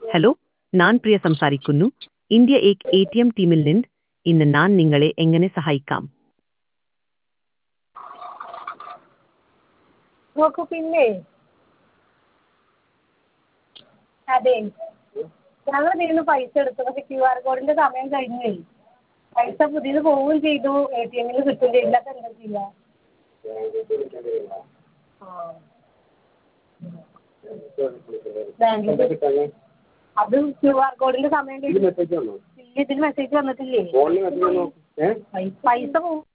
hello ഞാൻ പ്രിയ സംസാരിക്കുന്നു India ഏക് എ ടി എം ടീമിൽ നിന്ന് ഇന്ന് ഞാൻ നിങ്ങളെ എങ്ങനെ സഹായിക്കാം നോക്കൂ പിന്നെ അതെ ഞങ്ങൾ ഇതിൽ നിന്ന് പൈസ എടുത്തു പക്ഷേ ക്യു ആർ കോഡിൻ്റെ സമയം കഴിഞ്ഞേ പൈസ പുതിയത് പോവുകയും ചെയ്തു എ ടി എമ്മിൽ നിന്ന് കിട്ടുകയും ചെയ്തില്ല അപ്പോൾ എന്താ ചെയ്യുക ആ ബാങ്കിൽ അത് ക്യു ആർ കോഡിൻ്റെ സമയം കഴിഞ്ഞു ഇല്ല ഇതിൽ മെസ്സേജ് വന്നിട്ടില്ലേ പൈസ പോവും